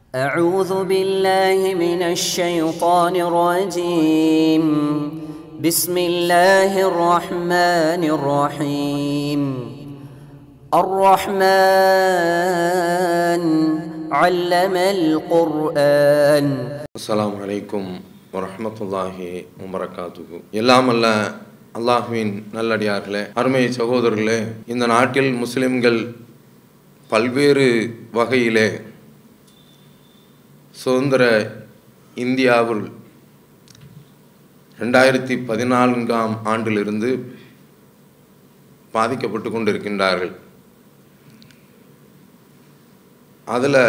أعوذ بالله من الشيطان الرجيم بسم الله الرحمن الرحيم الرحمن علم القرآن அஸ்ஸலாமு அலைக்கும் வரஹ்மத்துல்லாஹி வபரகாத்துஹு எல்லாம் அல்ல அல்லாஹ்வின் நல்லடியார்களே அருமை சகோதரர்களே இந்த நாட்டில் முஸ்லிம்கள் பல்வேறு வகையிலே சுதந்திர இந்தியாவில் ரெண்டாயிரத்தி பதினான்காம் ஆண்டிலிருந்து பாதிக்கப்பட்டு கொண்டிருக்கின்றார்கள் அதில்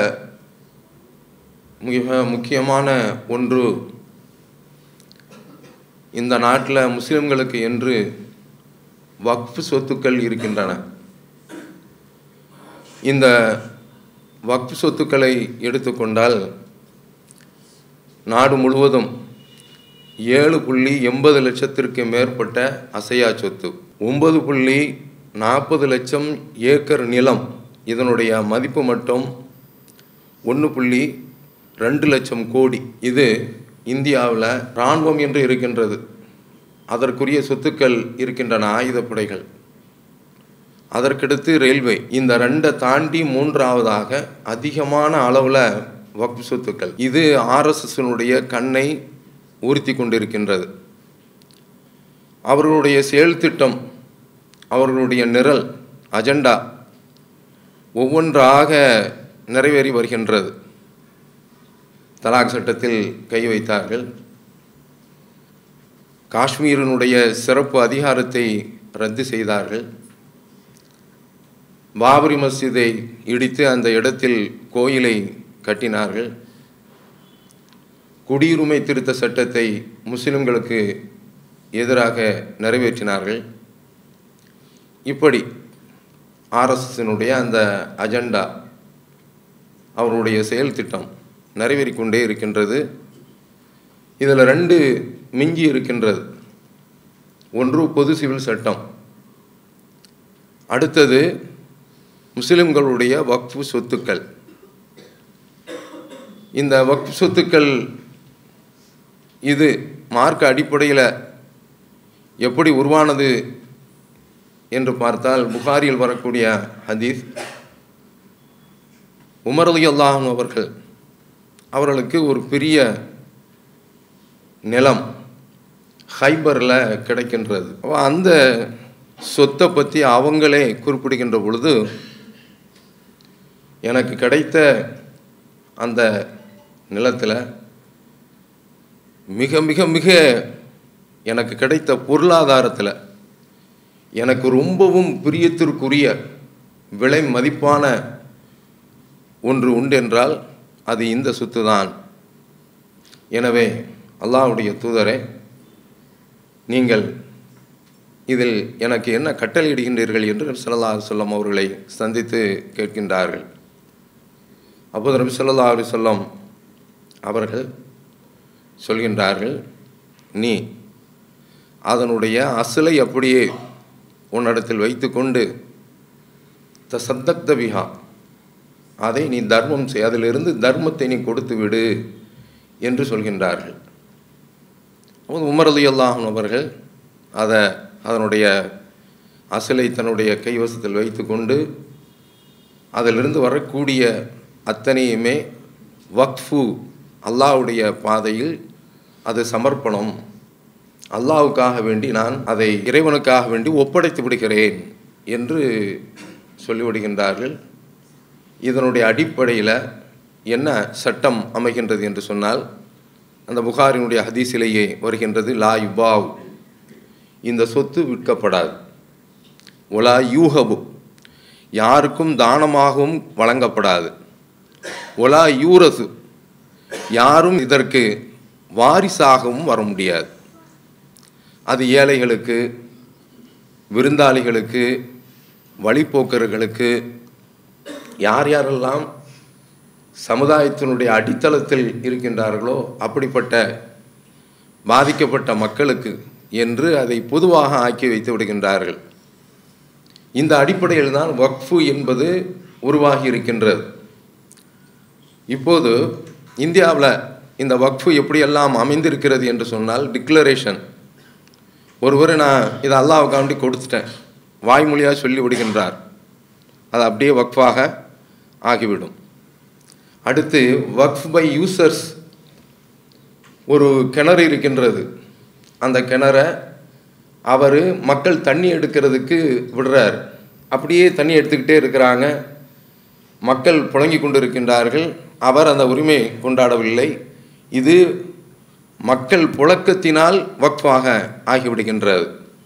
மிக முக்கியமான ஒன்று இந்த நாட்டில் முஸ்லிம்களுக்கு என்று வக்ஃப் சொத்துக்கள் இருக்கின்றன இந்த வக்ஃப் சொத்துக்களை எடுத்துக்கொண்டால் நாடு முழுவதும் ஏழு புள்ளி எண்பது லட்சத்திற்கு மேற்பட்ட அசையா சொத்து ஒன்பது புள்ளி நாற்பது லட்சம் ஏக்கர் நிலம் இதனுடைய மதிப்பு மட்டும் ஒன்று புள்ளி ரெண்டு லட்சம் கோடி இது இந்தியாவில் இராணுவம் என்று இருக்கின்றது அதற்குரிய சொத்துக்கள் இருக்கின்றன ஆயுதப்படைகள் அதற்கடுத்து ரயில்வே இந்த ரெண்டை தாண்டி மூன்றாவதாக அதிகமான அளவில் வக்ஃப் சொத்துக்கள் இது ஆர்எஸ்எஸ்னுடைய கண்ணை உறுத்தி கொண்டிருக்கின்றது அவர்களுடைய செயல் திட்டம் அவர்களுடைய நிரல் அஜெண்டா ஒவ்வொன்றாக நிறைவேறி வருகின்றது தலாக் சட்டத்தில் கை வைத்தார்கள் காஷ்மீரினுடைய சிறப்பு அதிகாரத்தை ரத்து செய்தார்கள் பாபரி மஸ்ஜிதை இடித்து அந்த இடத்தில் கோயிலை கட்டினார்கள் குடியுரிமை திருத்த சட்டத்தை முஸ்லிம்களுக்கு எதிராக நிறைவேற்றினார்கள் இப்படி ஆர்எஸ்எஸ்னுடைய அந்த அஜெண்டா அவருடைய செயல் திட்டம் நிறைவேறி கொண்டே இருக்கின்றது இதில் ரெண்டு மிஞ்சி இருக்கின்றது ஒன்று பொது சிவில் சட்டம் அடுத்தது முஸ்லிம்களுடைய வக்ஃபு சொத்துக்கள் இந்த வக்ஃப் சொத்துக்கள் இது மார்க்க அடிப்படையில் எப்படி உருவானது என்று பார்த்தால் புகாரியில் வரக்கூடிய ஹதீஸ் உமர் அலி அல்லாஹன் அவர்கள் அவர்களுக்கு ஒரு பெரிய நிலம் ஹைபரில் கிடைக்கின்றது அப்ப அந்த சொத்தை பற்றி அவங்களே குறிப்பிடுகின்ற பொழுது எனக்கு கிடைத்த அந்த நிலத்தில் மிக மிக மிக எனக்கு கிடைத்த பொருளாதாரத்தில் எனக்கு ரொம்பவும் பிரியத்திற்குரிய விலை மதிப்பான ஒன்று உண்டு என்றால் அது இந்த சொத்து தான் எனவே அல்லாஹ்வுடைய தூதரே நீங்கள் இதில் எனக்கு என்ன கட்டளையிடுகின்றீர்கள் என்று சல்லா சொல்லம் அவர்களை சந்தித்து கேட்கின்றார்கள் அப்போது நபி சொல்லா அலி சொல்லம் அவர்கள் சொல்கின்றார்கள் நீ அதனுடைய அசலை அப்படியே உன்னிடத்தில் வைத்துக்கொண்டு த சத்தக்த விஹா அதை நீ தர்மம் செய் அதிலிருந்து தர்மத்தை நீ கொடுத்து விடு என்று சொல்கின்றார்கள் அப்போது உமர் அலி அல்லாஹன் அவர்கள் அதை அதனுடைய அசலை தன்னுடைய கைவசத்தில் வைத்துக்கொண்டு அதிலிருந்து வரக்கூடிய அத்தனையுமே வக்ஃபு அல்லாஹ்வுடைய பாதையில் அது சமர்ப்பணம் அல்லாவுக்காக வேண்டி நான் அதை இறைவனுக்காக வேண்டி ஒப்படைத்து விடுகிறேன் என்று சொல்லிவிடுகின்றார்கள் இதனுடைய அடிப்படையில் என்ன சட்டம் அமைகின்றது என்று சொன்னால் அந்த புகாரினுடைய ஹதீஸிலேயே வருகின்றது லா யுபாவ் இந்த சொத்து விற்கப்படாது ஒலா யூஹபு யாருக்கும் தானமாகவும் வழங்கப்படாது ஒலா யூரசு யாரும் இதற்கு வாரிசாகவும் வர முடியாது அது ஏழைகளுக்கு விருந்தாளிகளுக்கு வழிப்போக்கர்களுக்கு யார் யாரெல்லாம் சமுதாயத்தினுடைய அடித்தளத்தில் இருக்கின்றார்களோ அப்படிப்பட்ட பாதிக்கப்பட்ட மக்களுக்கு என்று அதை பொதுவாக ஆக்கி வைத்து விடுகின்றார்கள் இந்த அடிப்படையில் தான் வக்ஃபு என்பது உருவாகி இருக்கின்றது இப்போது இந்தியாவில் இந்த வக்ஃபு எப்படியெல்லாம் அமைந்திருக்கிறது என்று சொன்னால் டிக்ளரேஷன் ஒருவர் நான் இதை அல்லாவுக்காண்டி கொடுத்துட்டேன் வாய்மொழியாக சொல்லி விடுகின்றார் அது அப்படியே வக்ஃபாக ஆகிவிடும் அடுத்து வக்ஃப் பை யூசர்ஸ் ஒரு கிணறு இருக்கின்றது அந்த கிணறை அவர் மக்கள் தண்ணி எடுக்கிறதுக்கு விடுறார் அப்படியே தண்ணி எடுத்துக்கிட்டே இருக்கிறாங்க மக்கள் புழங்கி கொண்டிருக்கின்றார்கள் அவர் அந்த உரிமை கொண்டாடவில்லை இது மக்கள் புழக்கத்தினால் வக்ஃபாக ஆகிவிடுகின்றது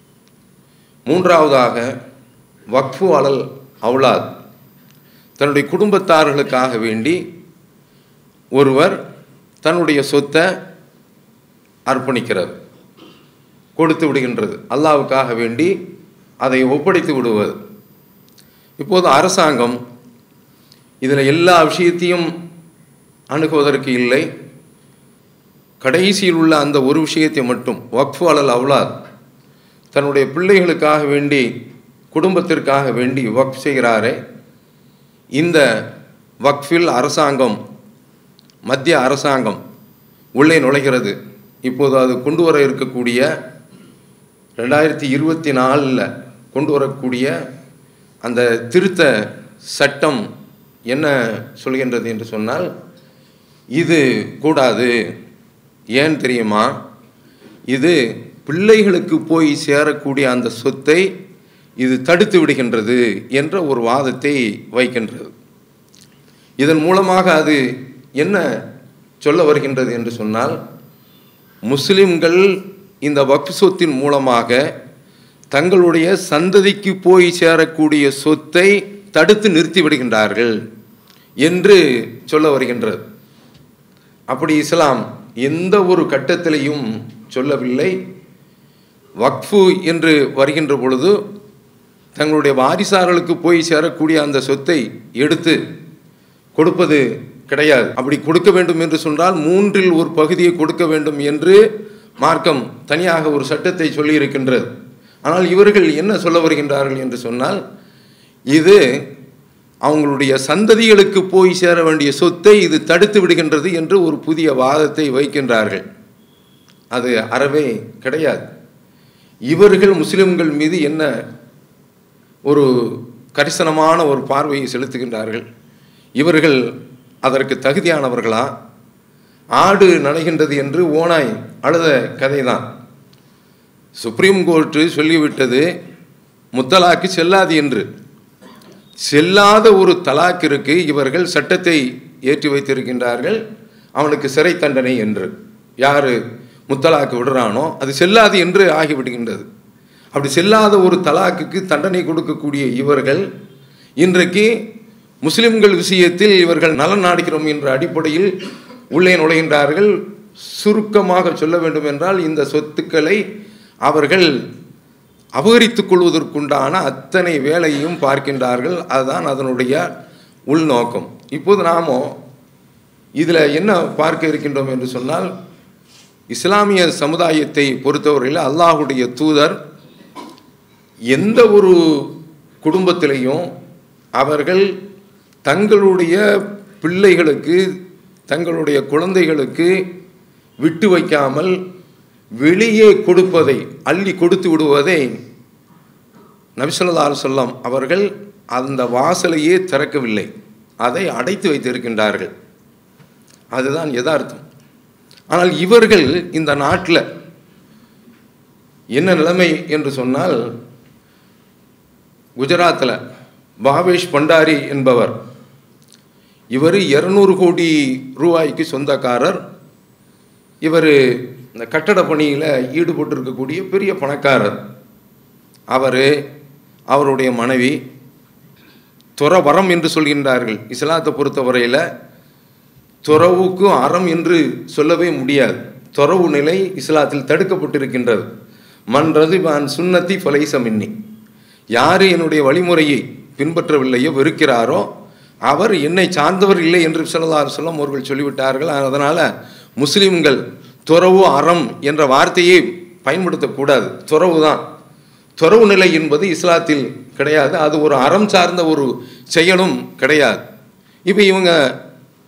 மூன்றாவதாக வக்ஃபு அலல் அவுலாத் தன்னுடைய குடும்பத்தார்களுக்காக வேண்டி ஒருவர் தன்னுடைய சொத்தை அர்ப்பணிக்கிறது கொடுத்து விடுகின்றது அல்லாவுக்காக வேண்டி அதை ஒப்படைத்து விடுவது இப்போது அரசாங்கம் இதில் எல்லா விஷயத்தையும் அணுகுவதற்கு இல்லை கடைசியில் உள்ள அந்த ஒரு விஷயத்தை மட்டும் வக்ஃபு அலல் அவுலாத் தன்னுடைய பிள்ளைகளுக்காக வேண்டி குடும்பத்திற்காக வேண்டி வக்ஃப் செய்கிறாரே இந்த வக்ஃபில் அரசாங்கம் மத்திய அரசாங்கம் உள்ளே நுழைகிறது இப்போது அது கொண்டு வர இருக்கக்கூடிய ரெண்டாயிரத்தி இருபத்தி நாலில் கொண்டு வரக்கூடிய அந்த திருத்த சட்டம் என்ன சொல்கின்றது என்று சொன்னால் இது கூடாது ஏன் தெரியுமா இது பிள்ளைகளுக்கு போய் சேரக்கூடிய அந்த சொத்தை இது தடுத்து விடுகின்றது என்ற ஒரு வாதத்தை வைக்கின்றது இதன் மூலமாக அது என்ன சொல்ல வருகின்றது என்று சொன்னால் முஸ்லிம்கள் இந்த வக்ஃப் சொத்தின் மூலமாக தங்களுடைய சந்ததிக்கு போய் சேரக்கூடிய சொத்தை தடுத்து நிறுத்தி விடுகின்றார்கள் என்று சொல்ல வருகின்றது அப்படி இஸ்லாம் எந்த ஒரு கட்டத்திலையும் சொல்லவில்லை வக்ஃபு என்று வருகின்ற பொழுது தங்களுடைய வாரிசார்களுக்கு போய் சேரக்கூடிய அந்த சொத்தை எடுத்து கொடுப்பது கிடையாது அப்படி கொடுக்க வேண்டும் என்று சொன்னால் மூன்றில் ஒரு பகுதியை கொடுக்க வேண்டும் என்று மார்க்கம் தனியாக ஒரு சட்டத்தை சொல்லியிருக்கின்றது ஆனால் இவர்கள் என்ன சொல்ல வருகின்றார்கள் என்று சொன்னால் இது அவங்களுடைய சந்ததிகளுக்கு போய் சேர வேண்டிய சொத்தை இது தடுத்து விடுகின்றது என்று ஒரு புதிய வாதத்தை வைக்கின்றார்கள் அது அறவே கிடையாது இவர்கள் முஸ்லிம்கள் மீது என்ன ஒரு கரிசனமான ஒரு பார்வையை செலுத்துகின்றார்கள் இவர்கள் அதற்கு தகுதியானவர்களா ஆடு நனைகின்றது என்று ஓனாய் அழுத கதைதான் சுப்ரீம் கோர்ட்டு சொல்லிவிட்டது முத்தலாக்கு செல்லாது என்று செல்லாத ஒரு தலாக்கிற்கு இவர்கள் சட்டத்தை ஏற்றி வைத்திருக்கின்றார்கள் அவனுக்கு சிறை தண்டனை என்று யார் முத்தலாக்கு விடுறானோ அது செல்லாது என்று ஆகிவிடுகின்றது அப்படி செல்லாத ஒரு தலாக்குக்கு தண்டனை கொடுக்கக்கூடிய இவர்கள் இன்றைக்கு முஸ்லிம்கள் விஷயத்தில் இவர்கள் நலன் நாடுகிறோம் என்ற அடிப்படையில் உள்ளே நுழைகின்றார்கள் சுருக்கமாக சொல்ல வேண்டும் என்றால் இந்த சொத்துக்களை அவர்கள் அபகரித்துக் கொள்வதற்குண்டான அத்தனை வேலையையும் பார்க்கின்றார்கள் அதுதான் அதனுடைய உள்நோக்கம் இப்போது நாமோ இதில் என்ன பார்க்க இருக்கின்றோம் என்று சொன்னால் இஸ்லாமிய சமுதாயத்தை பொறுத்தவரையில் அல்லாஹுடைய தூதர் எந்த ஒரு குடும்பத்திலையும் அவர்கள் தங்களுடைய பிள்ளைகளுக்கு தங்களுடைய குழந்தைகளுக்கு விட்டு வைக்காமல் வெளியே கொடுப்பதை அள்ளி கொடுத்து விடுவதை நபிசல்லார் சொல்லம் அவர்கள் அந்த வாசலையே திறக்கவில்லை அதை அடைத்து வைத்திருக்கின்றார்கள் அதுதான் யதார்த்தம் ஆனால் இவர்கள் இந்த நாட்டில் என்ன நிலைமை என்று சொன்னால் குஜராத்தில் பாவேஷ் பண்டாரி என்பவர் இவர் இரநூறு கோடி ரூபாய்க்கு சொந்தக்காரர் இவர் இந்த கட்டட பணியில் ஈடுபட்டு இருக்கக்கூடிய பெரிய பணக்காரர் அவர் அவருடைய மனைவி துறவரம் என்று சொல்கின்றார்கள் இஸ்லாத்தை பொறுத்தவரையில் துறவுக்கும் அறம் என்று சொல்லவே முடியாது துறவு நிலை இஸ்லாத்தில் தடுக்கப்பட்டிருக்கின்றது மன்றது நான் சுன்னத்தி ஃபலைசமின்னி யார் என்னுடைய வழிமுறையை பின்பற்றவில்லையோ வெறுக்கிறாரோ அவர் என்னை சார்ந்தவர் இல்லை என்று சொல்லலார் சொல்லம் அவர்கள் சொல்லிவிட்டார்கள் அதனால் முஸ்லீம்கள் துறவு அறம் என்ற வார்த்தையை பயன்படுத்தக்கூடாது துறவு தான் துறவு நிலை என்பது இஸ்லாத்தில் கிடையாது அது ஒரு அறம் சார்ந்த ஒரு செயலும் கிடையாது இப்போ இவங்க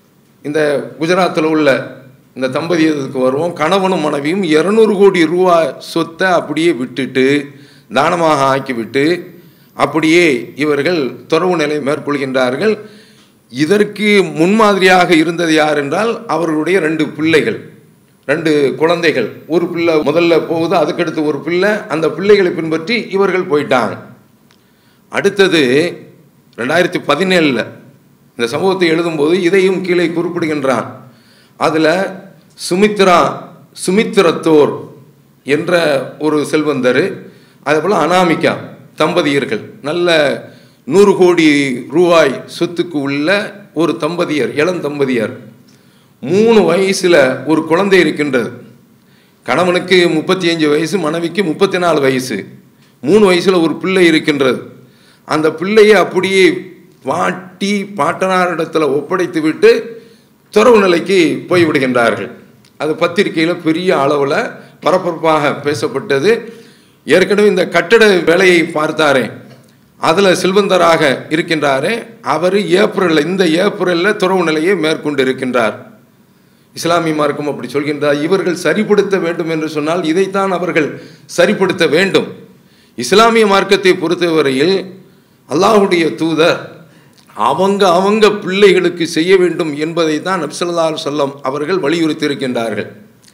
இந்த குஜராத்தில் உள்ள இந்த தம்பதியத்துக்கு வருவோம் கணவனும் மனைவியும் இரநூறு கோடி ரூபா சொத்தை அப்படியே விட்டுட்டு தானமாக ஆக்கிவிட்டு அப்படியே இவர்கள் துறவு நிலை மேற்கொள்கின்றார்கள் இதற்கு முன்மாதிரியாக இருந்தது யார் என்றால் அவர்களுடைய ரெண்டு பிள்ளைகள் ரெண்டு குழந்தைகள் ஒரு பிள்ளை முதல்ல போகுது அதுக்கடுத்து ஒரு பிள்ளை அந்த பிள்ளைகளை பின்பற்றி இவர்கள் போயிட்டாங்க அடுத்தது ரெண்டாயிரத்தி பதினேழில் இந்த சம்பவத்தை எழுதும்போது இதையும் கீழே குறிப்பிடுகின்றான் அதில் சுமித்ரா சுமித்ரத்தோர் என்ற ஒரு செல்வந்தர் அதேபோல் அனாமிகா தம்பதியர்கள் நல்ல நூறு கோடி ரூபாய் சொத்துக்கு உள்ள ஒரு தம்பதியர் இளம் தம்பதியர் மூணு வயசில் ஒரு குழந்தை இருக்கின்றது கணவனுக்கு முப்பத்தி அஞ்சு வயசு மனைவிக்கு முப்பத்தி நாலு வயசு மூணு வயசில் ஒரு பிள்ளை இருக்கின்றது அந்த பிள்ளையை அப்படியே பாட்டி பாட்டனாரிடத்தில் ஒப்படைத்து விட்டு துறவு நிலைக்கு போய்விடுகின்றார்கள் அது பத்திரிகையில் பெரிய அளவில் பரபரப்பாக பேசப்பட்டது ஏற்கனவே இந்த கட்டட வேலையை பார்த்தாரே அதில் செல்வந்தராக இருக்கின்றாரே அவர் ஏப்ரலில் இந்த ஏப்ரலில் துறவு நிலையை மேற்கொண்டு இருக்கின்றார் இஸ்லாமிய மார்க்கம் அப்படி சொல்கின்றார் இவர்கள் சரிப்படுத்த வேண்டும் என்று சொன்னால் இதைத்தான் அவர்கள் சரிப்படுத்த வேண்டும் இஸ்லாமிய மார்க்கத்தை பொறுத்தவரையில் அல்லாஹுடைய தூதர் அவங்க அவங்க பிள்ளைகளுக்கு செய்ய வேண்டும் என்பதை தான் நப்சல்லா சொல்லம் அவர்கள் வலியுறுத்தி இருக்கின்றார்கள்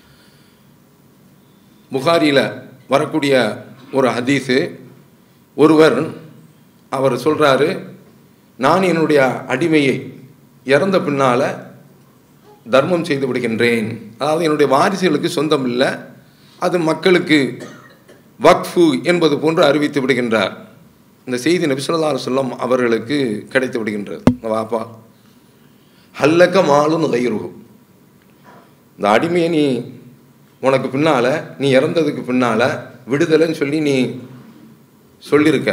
புகாரியில் வரக்கூடிய ஒரு ஹதீஸு ஒருவர் அவர் சொல்கிறாரு நான் என்னுடைய அடிமையை இறந்த பின்னால் தர்மம் செய்து விடுகின்றேன் அதாவது என்னுடைய வாரிசுகளுக்கு சொந்தம் இல்லை அது மக்களுக்கு வக்ஃபு என்பது போன்று அறிவித்து விடுகின்றார் இந்த செய்தி நபிசுல்லா சொல்லம் அவர்களுக்கு கிடைத்து விடுகின்றது வாப்பா ஹல்லக்க மாலும் கைருகு இந்த அடிமையை நீ உனக்கு பின்னால் நீ இறந்ததுக்கு பின்னால் விடுதலைன்னு சொல்லி நீ சொல்லியிருக்க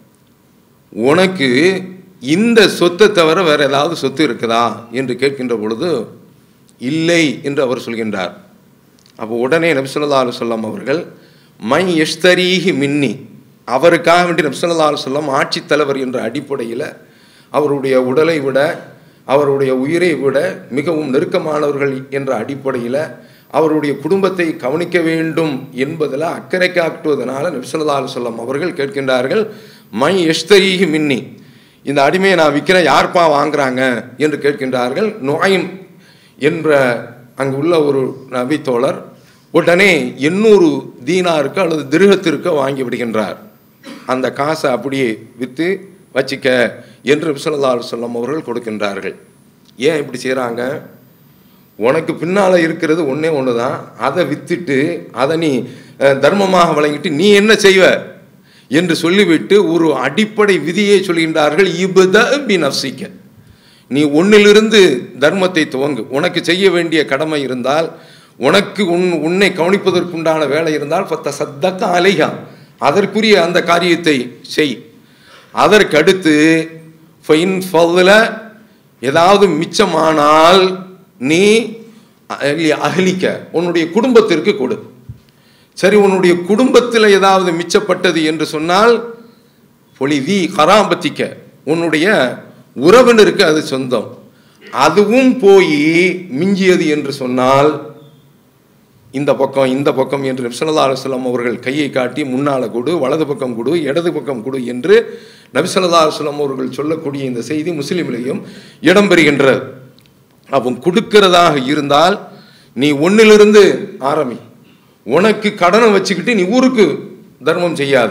உனக்கு இந்த சொத்தை தவிர வேற ஏதாவது சொத்து இருக்குதா என்று கேட்கின்ற பொழுது இல்லை என்று அவர் சொல்கின்றார் அப்போ உடனே நபிசுல்லா சொல்லம் அவர்கள் மை எஷ்தரீஹி மின்னி அவருக்காக வேண்டி நபிசுல்லா சொல்லம் ஆட்சித் தலைவர் என்ற அடிப்படையில் அவருடைய உடலை விட அவருடைய உயிரை விட மிகவும் நெருக்கமானவர்கள் என்ற அடிப்படையில் அவருடைய குடும்பத்தை கவனிக்க வேண்டும் என்பதில் அக்கறை காட்டுவதனால நபிசுல்லா சொல்லம் அவர்கள் கேட்கின்றார்கள் மை எஷ்தரீஹி மின்னி இந்த அடிமையை நான் விற்கிறேன் யார்ப்பா வாங்குறாங்க என்று கேட்கின்றார்கள் நோயம் என்ற அங்கு உள்ள ஒரு நபி தோழர் உடனே எண்ணூறு தீனாருக்கு அல்லது திருகத்திற்கு வாங்கி விடுகின்றார் அந்த காசை அப்படியே விற்று வச்சிக்க என்று விசலல்லா சொல்லம் அவர்கள் கொடுக்கின்றார்கள் ஏன் இப்படி செய்கிறாங்க உனக்கு பின்னால் இருக்கிறது ஒன்றே ஒன்று தான் அதை விற்றுட்டு அதை நீ அஹ், தர்மமாக வழங்கிட்டு நீ என்ன செய்வ என்று சொல்லிவிட்டு ஒரு அடிப்படை விதியை சொல்கின்றார்கள் இபுத பி நப்சிக்க நீ ஒன்னிலிருந்து தர்மத்தை துவங்கு உனக்கு செய்ய வேண்டிய கடமை இருந்தால் உனக்கு உன் உன்னை கவனிப்பதற்குண்டான வேலை இருந்தால் பத்த சத்தக்க அலைகா அதற்குரிய அந்த காரியத்தை செய் அதற்கடுத்து ஃபைன் ஃபதுல ஏதாவது மிச்சமானால் நீ அஹ்லி- அஹ்லிக்க உன்னுடைய குடும்பத்திற்கு கொடு சரி உன்னுடைய குடும்பத்தில் ஏதாவது மிச்சப்பட்டது என்று சொன்னால் பொலிதி கராம்பத்திக்க உன்னுடைய உறவினருக்கு அது சொந்தம் அதுவும் போய் மிஞ்சியது என்று சொன்னால் இந்த பக்கம் இந்த பக்கம் என்று நபிசல்லா அலுவலம் அவர்கள் கையை காட்டி முன்னால கொடு வலது பக்கம் கொடு இடது பக்கம் கொடு என்று நபிசல்லா அலுவலம் அவர்கள் சொல்லக்கூடிய இந்த செய்தி முஸ்லிமிலையும் இடம்பெறுகின்றது அவன் கொடுக்கிறதாக இருந்தால் நீ ஒன்னிலிருந்து ஆரம்பி உனக்கு கடனை வச்சுக்கிட்டு நீ ஊருக்கு தர்மம் செய்யாத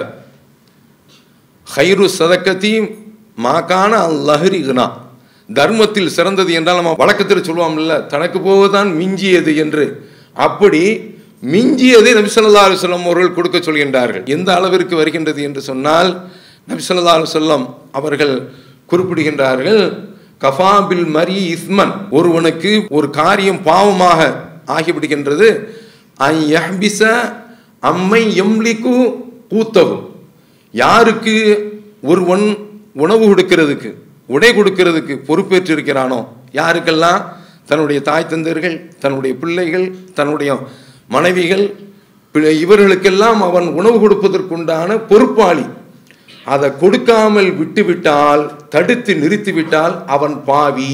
ஹைரு சதக்கத்தி மாக்கான லஹரிகுனா தர்மத்தில் சிறந்தது என்றால் நம்ம வழக்கத்தில் சொல்லுவோம்ல தனக்கு போவதுதான் மிஞ்சியது என்று அப்படி மிஞ்சியதை நபிசல்லா அலுவலம் அவர்கள் கொடுக்க சொல்கின்றார்கள் எந்த அளவிற்கு வருகின்றது என்று சொன்னால் நபிசல்லா அலுவலம் அவர்கள் குறிப்பிடுகின்றார்கள் கஃபாபில் மரி இஸ்மன் ஒருவனுக்கு ஒரு காரியம் பாவமாக ஆகிவிடுகின்றது ஐ யஹ்பிஸ அம்மை எம்லிக்கு கூத்தகும் யாருக்கு ஒருவன் உணவு கொடுக்கிறதுக்கு உடை கொடுக்கிறதுக்கு பொறுப்பேற்றிருக்கிறானோ யாருக்கெல்லாம் தன்னுடைய தாய் தந்தர்கள் தன்னுடைய பிள்ளைகள் தன்னுடைய மனைவிகள் பிள்ளை- இவர்களுக்கெல்லாம் அவன் உணவு கொடுப்பதற்குண்டான பொறுப்பாளி அதை கொடுக்காமல் விட்டுவிட்டால் தடுத்து நிறுத்திவிட்டால் அவன் பாவி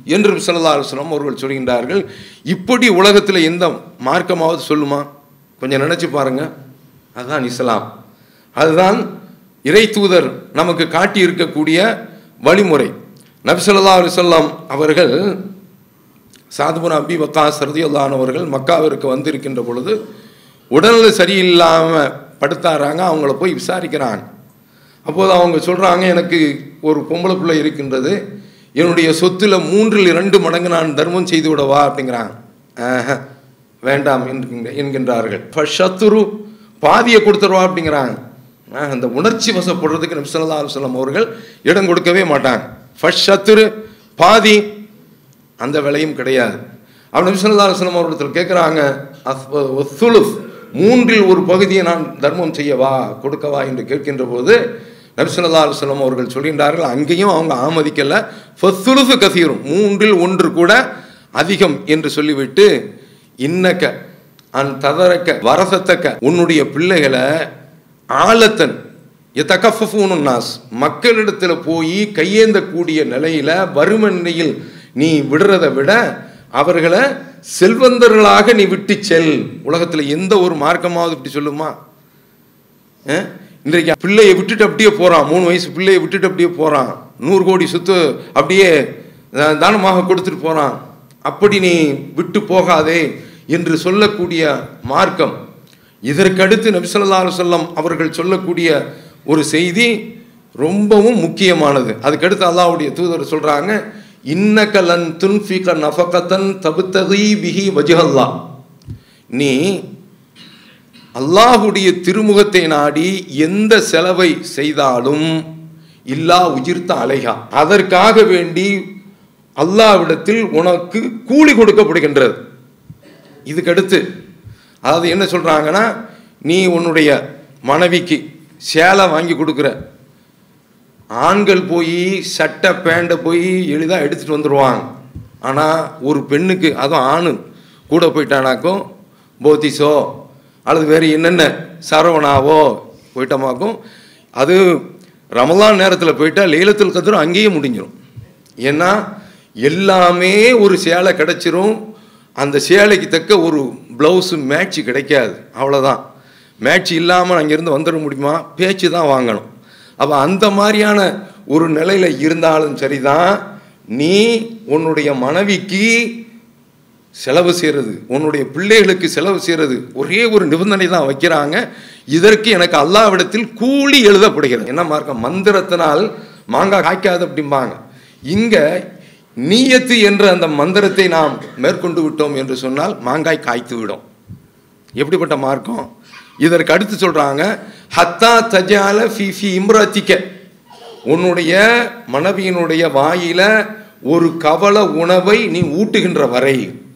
என்று சல்லா அலுவலம் அவர்கள் சொல்கின்றார்கள் இப்படி உலகத்தில் எந்த மார்க்கமாவது சொல்லுமா கொஞ்சம் நினைச்சு பாருங்க அதுதான் இஸ்லாம் அதுதான் இறை தூதர் நமக்கு காட்டி இருக்கக்கூடிய வழிமுறை நபி ஸல்லல்லாஹு அலைஹி வஸல்லம் அவர்கள் சாதுபுன் அபி வக்காஸ் ரதியுல்லானவர்கள் மக்காவிற்கு வந்திருக்கின்ற பொழுது உடல்நிலை சரியில்லாமல் படுத்தாராங்க அவங்கள போய் விசாரிக்கிறாங்க அப்போது அவங்க சொல்கிறாங்க எனக்கு ஒரு பொம்பளை பிள்ளை இருக்கின்றது என்னுடைய சொத்துல மூன்றில் இரண்டு மடங்கு நான் தர்மம் செய்து விடவா அப்படிங்கிறாங்க ஆஹா, வேண்டாம் என்கின்ற என்கின்றார்கள் ஃபஷத்துரு பாதியை கொடுத்துருவா அப்படிங்கிறாங்க ஆஹ், அந்த உணர்ச்சி வசப்படுறதுக்கு நபி ஸல்லல்லாஹு அலைஹி வஸல்லம் அவர்கள் இடம் கொடுக்கவே மாட்டாங்க ஃபஷத்துரு பாதி அந்த விலையும் கிடையாது அவன் நபி ஸல்லல்லாஹு அலைஹி வஸல்லம் அவரிடத்தில் கேட்குறாங்க ஒத்துலுஸ் மூன்றில் ஒரு பகுதியை நான் தர்மம் செய்யவா கொடுக்கவா என்று கேட்கின்ற போது நபி ஸல்லல்லாஹு அலைஹி வஸல்லம் அவர்கள் சொல்கின்றார்கள் அங்கேயும் அவங்க ஆமதிக்கல ஃபத்துலுசு கசீரும் மூன்றில் ஒன்று கூட அதிகம் என்று சொல்லிவிட்டு இன்னக்க அன் ததரக்க வரசத்தக்க உன்னுடைய பிள்ளைகளை ஆலத்தன் எத்தகஃபூனு நாஸ் மக்களிடத்தில் போய் கையேந்தக்கூடிய நிலையில வறுமை நிலையில் நீ விடுறதை விட அவர்களை செல்வந்தர்களாக நீ விட்டு செல் உலகத்தில் எந்த ஒரு மார்க்கமாவது இப்படி சொல்லுமா அஹ்? இன்றைக்கு பிள்ளையை விட்டுட்டு அப்படியே போறான் மூணு வயசு பிள்ளையை விட்டுட்டு அப்படியே போறான் நூறு கோடி சொத்து அப்படியே அஹ், தானமாக கொடுத்துட்டு போறான் அப்படி நீ விட்டு போகாதே என்று சொல்லக்கூடிய மார்க்கம் இதற்கடுத்து நபி ஸல்லல்லாஹு அலைஹி வஸல்லம் அவர்கள் சொல்லக்கூடிய ஒரு செய்தி ரொம்பவும் முக்கியமானது அதுக்கடுத்து அல்லாஹ்வுடைய தூதர் சொல்றாங்க இன்னக்கலன் துன்ஃபிக நஃபகத்தன் தபுத்தகி பிஹி வஜ்ஹல்லா நீ அல்லாஹுடைய திருமுகத்தை நாடி எந்த செலவை செய்தாலும் இல்லா உயிர்த்த அலைகா அதற்காக வேண்டி அல்லாஹ்விடத்தில் உனக்கு கூலி கொடுக்கப்படுகின்றது இதுக்கடுத்து அதாவது என்ன சொல்றாங்கன்னா நீ உன்னுடைய மனைவிக்கு சேலை வாங்கி கொடுக்குற ஆண்கள் போய் சட்டை பேண்ட்டை போய் எளிதாக எடுத்துகிட்டு வந்துடுவாங்க ஆனால் ஒரு பெண்ணுக்கு அதுவும் ஆணு கூட போயிட்டானாக்கும் போத்திஸோ அல்லது வேறு என்னென்ன சரவணாவோ போயிட்டோமாக்கும் அது ரமலான் நேரத்தில் போயிட்டா லைலத்துல் கதிரும் அங்கேயே முடிஞ்சிடும் ஏன்னா எல்லாமே ஒரு சேலை கிடச்சிரும் அந்த சேலைக்கு தக்க ஒரு ப்ளவுஸு மேட்ச் கிடைக்காது அவ்வளோதான் மேட்ச் இல்லாமல் அங்கேருந்து வந்துட முடியுமா பேச்சு தான் வாங்கணும் அப்போ அந்த மாதிரியான ஒரு நிலையில் இருந்தாலும் சரிதான் நீ உன்னுடைய மனைவிக்கு செலவு செய்கிறது உன்னுடைய பிள்ளைகளுக்கு செலவு செய்கிறது ஒரே ஒரு நிபந்தனை தான் வைக்கிறாங்க இதற்கு எனக்கு அல்லாவிடத்தில் கூலி எழுதப்படுகிறது என்ன மார்க்கம் மந்திரத்தினால் மாங்காய் காய்க்காது அப்படிம்பாங்க இங்கே நீயத்து என்ற அந்த மந்திரத்தை நாம் மேற்கொண்டு விட்டோம் என்று சொன்னால் மாங்காய் காய்த்து விடும் எப்படிப்பட்ட மார்க்கம் இதற்கு அடுத்து சொல்றாங்க ஹத்தா தஜால ஃபிஃபி இம்ரத்திக்க உன்னுடைய மனைவியினுடைய வாயில ஒரு கவல உணவை நீ ஊட்டுகின்ற வரை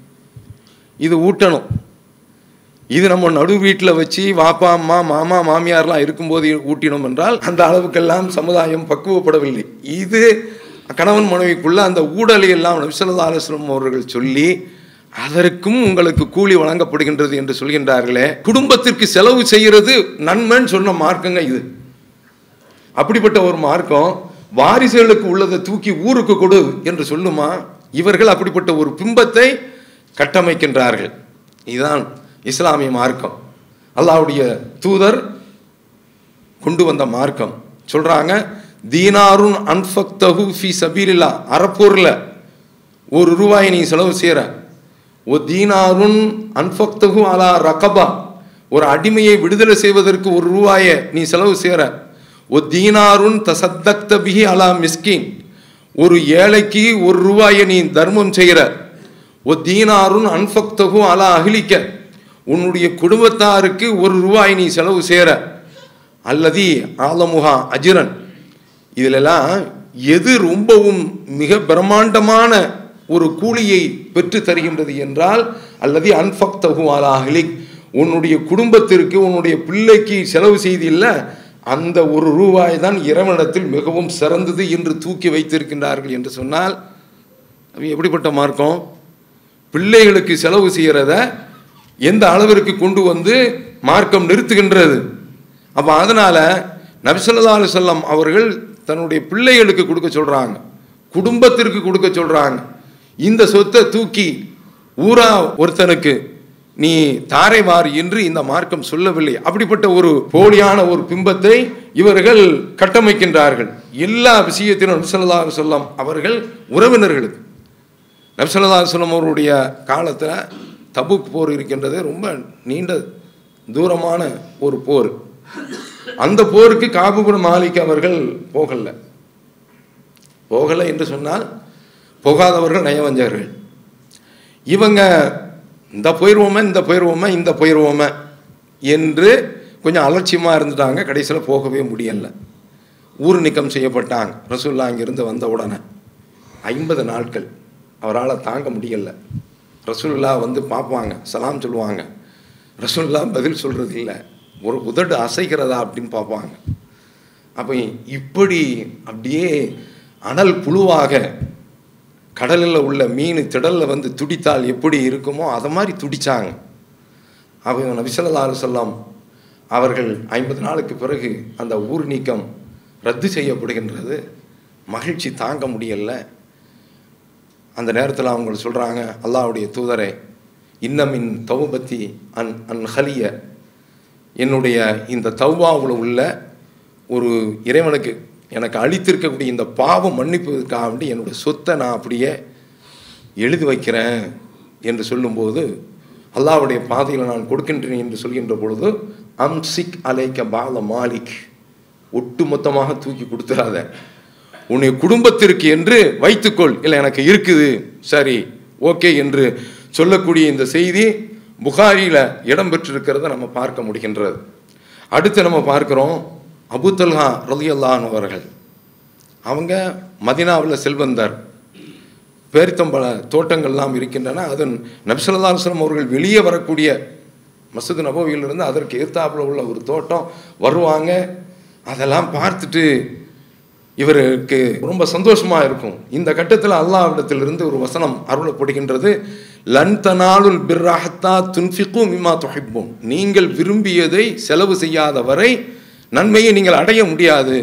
இது ஊட்டணும் இது நம்ம நடு வீட்டில் வச்சு வாப்பா அம்மா மாமா மாமியார்லாம் இருக்கும்போது ஊட்டினோம் என்றால் அந்த அளவுக்கெல்லாம் சமுதாயம் பக்குவப்படவில்லை இது கணவன் மனைவிக்குள்ள அந்த ஊடலை எல்லாம் நபிசல்லா அலுவலம் அவர்கள் சொல்லி அதற்கும் உங்களுக்கு கூலி வழங்கப்படுகின்றது என்று சொல்கின்றார்களே குடும்பத்திற்கு செலவு செய்கிறது நன்மைன்னு சொன்ன மார்க்கங்க இது அப்படிப்பட்ட ஒரு மார்க்கம் வாரிசுகளுக்கு உள்ளதை தூக்கி ஊருக்கு கொடு என்று சொல்லுமா இவர்கள் அப்படிப்பட்ட ஒரு பிம்பத்தை கட்டமைக்கின்றார்கள் இதுதான் இஸ்லாமிய மார்க்கம் அல்லாஹ்வுடைய தூதர் கொண்டு வந்த மார்க்கம் சொல்றாங்க தீனாருன் அன்ஃபக்தஹு ஃபி சபீலில்லா அறப்பொருளில் ஒரு ரூபாயை நீ செலவு செய்கிற ஒ தீனாருன் அன்ஃபக்தஹு அலா ரகபா ஒரு அடிமையை விடுதலை செய்வதற்கு ஒரு ரூபாயை நீ செலவு செய்கிற ஒ தீனாருன் தசத்தக்த பிஹி அலா மிஸ்கின் ஒரு ஏழைக்கு ஒரு ரூபாயை நீ தர்மம் செய்கிற ஒ தீனாருன் அன்ஃபக்தஹு அலா அகிலிக்க உன்னுடைய குடும்பத்தாருக்கு ஒரு ரூபாய் நீ செலவு செய்கிற அல்லதி ஆலமுகா அஜிரன் இதிலெல்லாம் எது ரொம்பவும் மிக பிரம்மாண்டமான ஒரு கூலியை பெற்று தருகின்றது என்றால் அல்லது அன்ஃபக்தகு அலா அஹ்லிக் உன்னுடைய குடும்பத்திற்கு உன்னுடைய பிள்ளைக்கு செலவு செய்தில்ல அந்த ஒரு ரூபாய் தான் இறைவனிடத்தில் மிகவும் சிறந்தது என்று தூக்கி வைத்திருக்கின்றார்கள் என்று சொன்னால் அது எப்படிப்பட்ட மார்க்கம் பிள்ளைகளுக்கு செலவு செய்கிறத எந்த அளவிற்கு கொண்டு வந்து மார்க்கம் நிறுத்துகின்றது அப்போ அதனால நபிசல்லா அலுவலம் அவர்கள் தன்னுடைய பிள்ளைகளுக்கு கொடுக்க சொல்றாங்க குடும்பத்திற்கு கொடுக்க சொல்றாங்க இந்த சொத்தை தூக்கி ஊரா ஒருத்தனுக்கு நீ தாரைவார் என்று இந்த மார்க்கம் சொல்லவில்லை அப்படிப்பட்ட ஒரு போலியான ஒரு பிம்பத்தை இவர்கள் கட்டமைக்கின்றார்கள் எல்லா விஷயத்திலும் நபிசல்லா சொல்லம் அவர்கள் உறவினர்களுக்கு நபிசல்லா சொல்லம் அவருடைய காலத்தில் தபுக் போர் இருக்கின்றது ரொம்ப நீண்ட தூரமான ஒரு போர் அந்த போருக்கு காபுகுன் மாலிக் அவர்கள் போகல போகலை என்று சொன்னால் போகாதவர்கள் நயவஞ்சகர்கள் இவங்க இந்த போயிடுவோமே இந்த போயிடுவோமே இந்த போயிடுவோமே என்று கொஞ்சம் அலட்சியமாக இருந்துட்டாங்க கடைசியில் போகவே முடியலை ஊர் நீக்கம் செய்யப்பட்டாங்க ரசூல்லா அங்கிருந்து வந்த உடனே ஐம்பது நாட்கள் அவரால் தாங்க முடியல ரசூல்லா வந்து பார்ப்பாங்க சலாம் சொல்லுவாங்க ரசூல்லா பதில் சொல்கிறது இல்லை ஒரு உதடு அசைக்கிறதா அப்படின்னு பார்ப்பாங்க அப்போ இப்படி அப்படியே அனல் புழுவாக கடலில் உள்ள மீன் திடலில் வந்து துடித்தால் எப்படி இருக்குமோ அதை மாதிரி துடித்தாங்க அவங்க நபிசல்லா சொல்லாம் அவர்கள் ஐம்பது நாளுக்கு பிறகு அந்த ஊர் நீக்கம் ரத்து செய்யப்படுகின்றது மகிழ்ச்சி தாங்க முடியல அந்த நேரத்தில் அவங்க சொல்கிறாங்க அல்லாவுடைய தூதரை இன்னமின் தௌபத்தி அன் அன் ஹலிய என்னுடைய இந்த தௌபாவில் உள்ள ஒரு இறைவனுக்கு எனக்கு அளித்திருக்கக்கூடிய இந்த பாவம் மன்னிப்பதற்காக வேண்டி என்னுடைய சொத்தை நான் அப்படியே எழுதி வைக்கிறேன் என்று சொல்லும்போது அல்லாவுடைய பாதையில் நான் கொடுக்கின்றேன் என்று சொல்கின்ற பொழுது அம்சிக் அலைக்க பால மாலிக் ஒட்டு மொத்தமாக தூக்கி கொடுத்துடாத உன்னை குடும்பத்திற்கு என்று வைத்துக்கொள் இல்லை எனக்கு இருக்குது சரி ஓகே என்று சொல்லக்கூடிய இந்த செய்தி புகாரியில் இடம்பெற்றிருக்கிறத நம்ம பார்க்க முடிகின்றது அடுத்து நம்ம பார்க்குறோம் அபுத்தல்ஹா ரலியல்லான் அவர்கள் அவங்க மதினாவில் செல்வந்தார் பேரித்தம்பழ தோட்டங்கள்லாம் இருக்கின்றன அது நபிசல்லாஸ்லம் அவர்கள் வெளியே வரக்கூடிய மசூத் நபவியிலிருந்து அதற்கு எதிர்த்தாப்புல உள்ள ஒரு தோட்டம் வருவாங்க அதெல்லாம் பார்த்துட்டு இவருக்கு ரொம்ப சந்தோஷமாக இருக்கும் இந்த கட்டத்தில் அல்லாவிடத்திலிருந்து ஒரு வசனம் அருளப்படுகின்றது லன் தனாலுல் பிர்ராஹத்தா துன்ஃபிக்கும் மிமா தொகைப்போம் நீங்கள் விரும்பியதை செலவு செய்யாத வரை நன்மையை நீங்கள் அடைய முடியாது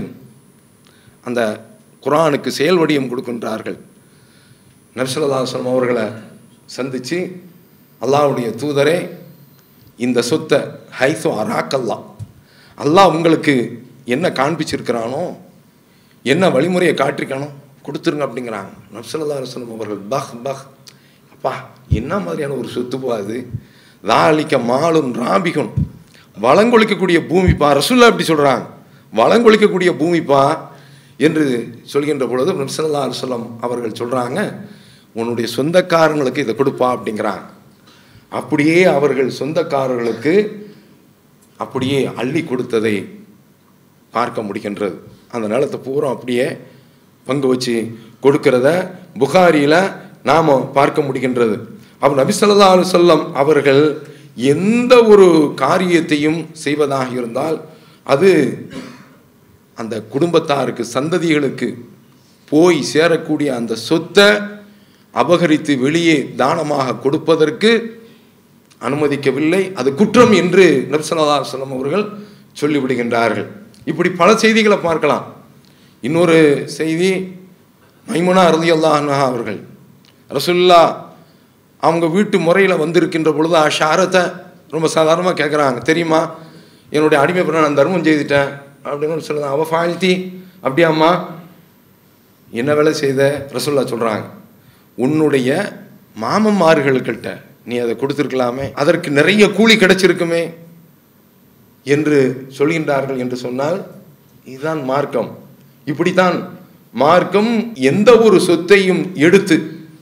அந்த குரானுக்கு செயல் வடிவம் கொடுக்கின்றார்கள் நபிசுல்லாஸ்லம் அவர்களை சந்தித்து அல்லாவுடைய தூதரே இந்த சொத்தை ஹைசோ அராக்கல்லா அல்லாஹ் உங்களுக்கு என்ன காண்பிச்சிருக்கிறானோ என்ன வழிமுறையை காட்டிருக்கானோ கொடுத்துருங்க அப்படிங்கிறாங்க நப்சல்லா அலுவலம் அவர்கள் பஹ் பஹ் அப்பா என்ன மாதிரியான ஒரு சொத்துப்பா அது தாலிக்க மாலும் ராபிகும் வளங்கொழிக்கக்கூடிய பூமிப்பா ரசுல்லா அப்படி சொல்கிறாங்க வளங்கொழிக்கக்கூடிய பூமிப்பா என்று சொல்கின்ற பொழுது நப்சல்லா அலுவலம் அவர்கள் சொல்கிறாங்க உன்னுடைய சொந்தக்காரங்களுக்கு இதை கொடுப்பா அப்படிங்கிறாங்க அப்படியே அவர்கள் சொந்தக்காரர்களுக்கு அப்படியே அள்ளி கொடுத்ததை பார்க்க முடிகின்றது அந்த நிலத்தை பூரா அப்படியே பங்கு வச்சு கொடுக்கிறத புகாரியில் நாம் பார்க்க முடிகின்றது அப்போ நபிசல்லா அலுவலம் அவர்கள் எந்த ஒரு காரியத்தையும் செய்வதாக இருந்தால் அது அந்த குடும்பத்தாருக்கு சந்ததிகளுக்கு போய் சேரக்கூடிய அந்த சொத்தை அபகரித்து வெளியே தானமாக கொடுப்பதற்கு அனுமதிக்கவில்லை அது குற்றம் என்று நபிசல்லா சொல்லம் அவர்கள் சொல்லிவிடுகின்றார்கள் இப்படி பல செய்திகளை பார்க்கலாம் இன்னொரு செய்தி மைமுனா அருதி அல்லாஹா அவர்கள் ரசுல்லா அவங்க வீட்டு முறையில் வந்திருக்கின்ற பொழுது ஷாரத்தை ரொம்ப சாதாரணமாக கேட்குறாங்க தெரியுமா என்னுடைய அடிமை பண்ண நான் தர்மம் செய்துட்டேன் அப்படின்னு சொல்லுங்க அவ ஃபாழ்த்தி அப்படியாம்மா என்ன வேலை செய்த ரசுல்லா சொல்கிறாங்க உன்னுடைய மாமன்மார்கள்கிட்ட நீ அதை கொடுத்துருக்கலாமே அதற்கு நிறைய கூலி கிடைச்சிருக்குமே என்று சொல்கின்றார்கள் என்று சொன்னால் இதுதான் மார்க்கம் இப்படித்தான் மார்க்கம் எந்த ஒரு சொத்தையும் எடுத்து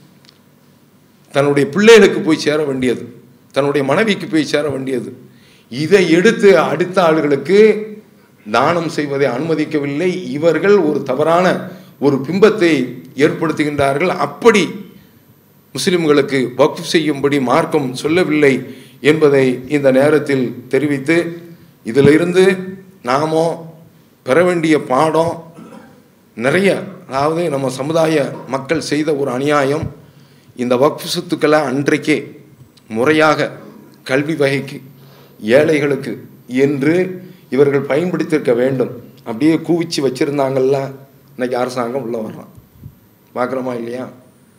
தன்னுடைய பிள்ளைகளுக்கு போய் சேர வேண்டியது தன்னுடைய மனைவிக்கு போய் சேர வேண்டியது இதை எடுத்து அடுத்த ஆளுகளுக்கு தானம் செய்வதை அனுமதிக்கவில்லை இவர்கள் ஒரு தவறான ஒரு பிம்பத்தை ஏற்படுத்துகின்றார்கள் அப்படி முஸ்லிம்களுக்கு வக்ஃப் செய்யும்படி மார்க்கம் சொல்லவில்லை என்பதை இந்த நேரத்தில் தெரிவித்து இதிலிருந்து நாமோ பெற வேண்டிய பாடம் நிறைய அதாவது நம்ம சமுதாய மக்கள் செய்த ஒரு அநியாயம் இந்த வக்ஃப் சொத்துக்களை அன்றைக்கே முறையாக கல்வி வகைக்கு ஏழைகளுக்கு என்று இவர்கள் பயன்படுத்தியிருக்க வேண்டும் அப்படியே கூவிச்சு வச்சுருந்தாங்கல்ல இன்னைக்கு அரசாங்கம் உள்ளே வர்றான் பார்க்குறோமா இல்லையா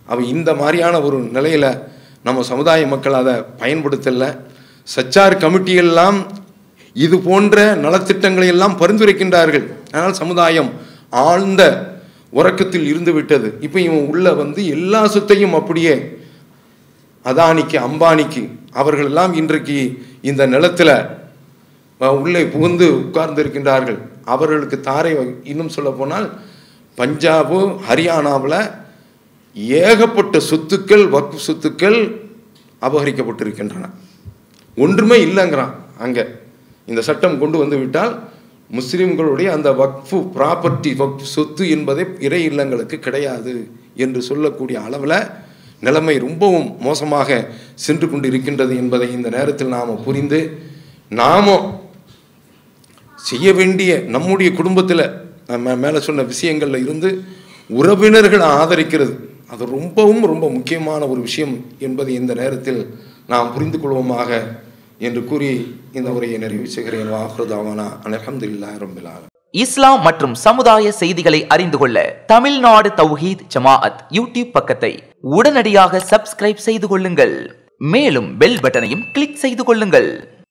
அவ இந்த மாதிரியான ஒரு நிலையில் நம்ம சமுதாய மக்கள் அதை பயன்படுத்தலை சச்சார் கமிட்டியெல்லாம் இது போன்ற நலத்திட்டங்களை எல்லாம் பரிந்துரைக்கின்றார்கள் ஆனால் சமுதாயம் ஆழ்ந்த உறக்கத்தில் இருந்து விட்டது இப்போ இவன் உள்ள வந்து எல்லா சொத்தையும் அப்படியே அதானிக்கு அம்பானிக்கு அவர்கள் எல்லாம் இன்றைக்கு இந்த நிலத்தில் அஹ், உள்ளே புகுந்து உட்கார்ந்து இருக்கின்றார்கள் அவர்களுக்கு தாரை வ- இன்னும் சொல்ல போனால் பஞ்சாபு ஹரியானாவில் ஏகப்பட்ட சொத்துக்கள் வக்ஃப் சொத்துக்கள் அபகரிக்கப்பட்டிருக்கின்றன ஒன்றுமே இல்லைங்கிறான் அங்கே இந்த சட்டம் கொண்டு வந்து விட்டால் முஸ்லிம்களுடைய அந்த வக்ஃபு ப்ராப்பர்ட்டி வக்ஃப் சொத்து என்பதே இறை இல்லங்களுக்கு கிடையாது என்று சொல்லக்கூடிய அளவில் நிலைமை ரொம்பவும் மோசமாக சென்று கொண்டு இருக்கின்றது என்பதை இந்த நேரத்தில் நாம் புரிந்து நாமும் செய்ய வேண்டிய நம்முடைய குடும்பத்தில் நம்ம மேலே சொன்ன விஷயங்களில் இருந்து உறவினர்களை ஆதரிக்கிறது அது ரொம்பவும் ரொம்ப முக்கியமான ஒரு விஷயம் என்பதை இந்த நேரத்தில் நாம் புரிந்து கொள்வோமாக என்று கூறி இந்த உரையை நிறைவு செய்கிறேன் வாஹ்ருதாவானா அலமதுல்லா ரபில் இஸ்லாம் மற்றும் சமுதாய செய்திகளை அறிந்து கொள்ள தமிழ்நாடு தௌஹீத் ஜமாஅத் யூடியூப் பக்கத்தை உடனடியாக சப்ஸ்கிரைப் செய்து கொள்ளுங்கள் மேலும் பெல் பட்டனையும் கிளிக் செய்து கொள்ளுங்கள்